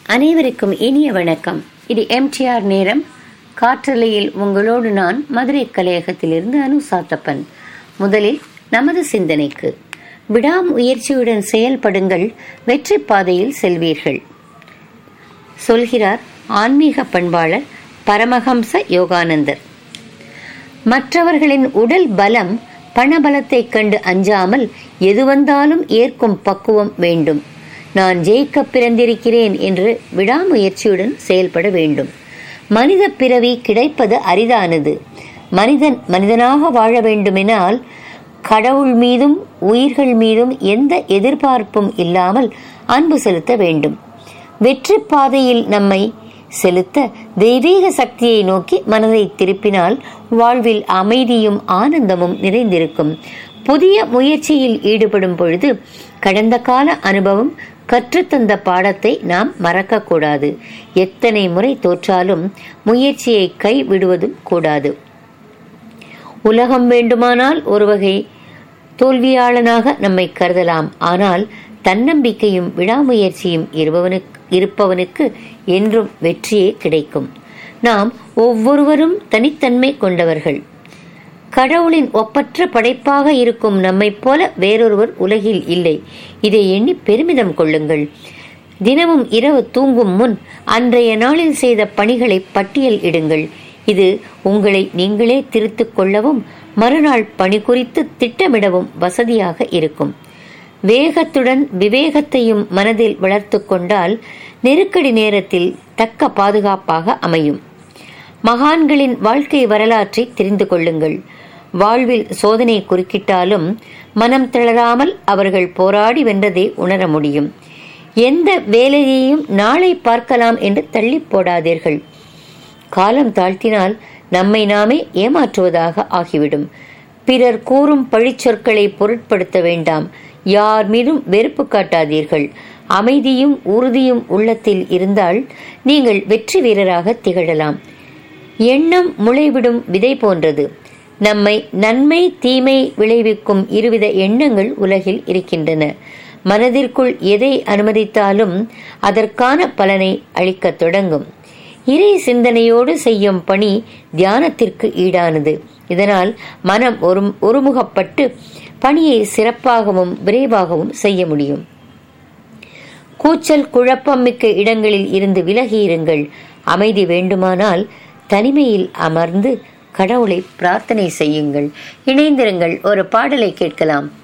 அனைவருக்கும் இனிய வணக்கம் இது எம்டிஆர் நேரம் காற்றலையில் உங்களோடு நான் மதுரை கலையகத்திலிருந்து அனு சாத்தப்பன் முதலில் நமது சிந்தனைக்கு விடாமுயற்சியுடன் செயல்படுங்கள் வெற்றி பாதையில் செல்வீர்கள் சொல்கிறார் ஆன்மீக பண்பாளர் பரமஹம்ச யோகானந்தர் மற்றவர்களின் உடல் பலம் பணபலத்தைக் கண்டு அஞ்சாமல் எது வந்தாலும் ஏற்கும் பக்குவம் வேண்டும் நான் ஜெயிக்க பிறந்திருக்கிறேன் என்று விடாமுயற்சியுடன் செயல்பட வேண்டும் மனித பிறவி கிடைப்பது அரிதானது மனிதன் மனிதனாக வாழ வேண்டுமெனால் கடவுள் மீதும் உயிர்கள் மீதும் எந்த எதிர்பார்ப்பும் இல்லாமல் அன்பு செலுத்த வேண்டும் வெற்றி பாதையில் நம்மை செலுத்த தெய்வீக சக்தியை நோக்கி மனதை திருப்பினால் வாழ்வில் அமைதியும் ஆனந்தமும் நிறைந்திருக்கும் புதிய முயற்சியில் ஈடுபடும் பொழுது கடந்த கால அனுபவம் கற்றுத்தந்த பாடத்தை நாம் மறக்கக்கூடாது எத்தனை முறை தோற்றாலும் முயற்சியை கைவிடுவதும் கூடாது உலகம் வேண்டுமானால் ஒரு வகை தோல்வியாளனாக நம்மை கருதலாம் ஆனால் தன்னம்பிக்கையும் விடாமுயற்சியும் இருப்பவனுக்கு இருப்பவனுக்கு என்றும் வெற்றியே கிடைக்கும் நாம் ஒவ்வொருவரும் தனித்தன்மை கொண்டவர்கள் கடவுளின் ஒப்பற்ற படைப்பாக இருக்கும் நம்மைப் போல வேறொருவர் உலகில் இல்லை இதை எண்ணி பெருமிதம் கொள்ளுங்கள் தினமும் இரவு தூங்கும் முன் அன்றைய நாளில் செய்த பணிகளை பட்டியல் இடுங்கள் இது உங்களை நீங்களே திருத்திக் கொள்ளவும் மறுநாள் பணி குறித்து திட்டமிடவும் வசதியாக இருக்கும் வேகத்துடன் விவேகத்தையும் மனதில் வளர்த்து கொண்டால் நெருக்கடி நேரத்தில் தக்க பாதுகாப்பாக அமையும் மகான்களின் வாழ்க்கை வரலாற்றை தெரிந்து கொள்ளுங்கள் வாழ்வில் சோதனை குறுக்கிட்டாலும் மனம் தளராமல் அவர்கள் போராடி வென்றதை உணர முடியும் எந்த வேலையையும் நாளை பார்க்கலாம் என்று தள்ளி போடாதீர்கள் காலம் தாழ்த்தினால் நம்மை நாமே ஏமாற்றுவதாக ஆகிவிடும் பிறர் கூறும் பழிச்சொற்களை பொருட்படுத்த வேண்டாம் யார் மீதும் வெறுப்பு காட்டாதீர்கள் அமைதியும் உறுதியும் உள்ளத்தில் இருந்தால் நீங்கள் வெற்றி வீரராக திகழலாம் எண்ணம் முளைவிடும் விதை போன்றது நம்மை நன்மை தீமை விளைவிக்கும் இருவித எண்ணங்கள் உலகில் இருக்கின்றன மனதிற்குள் எதை அனுமதித்தாலும் அதற்கான பலனை அளிக்கத் தொடங்கும் இறை சிந்தனையோடு செய்யும் பணி தியானத்திற்கு ஈடானது இதனால் மனம் ஒரு ஒருமுகப்பட்டு பணியை சிறப்பாகவும் விரைவாகவும் செய்ய முடியும் கூச்சல் குழப்பம் மிக்க இடங்களில் இருந்து விலகியிருங்கள் அமைதி வேண்டுமானால் தனிமையில் அமர்ந்து கடவுளை பிரார்த்தனை செய்யுங்கள் இணைந்திருங்கள் ஒரு பாடலை கேட்கலாம்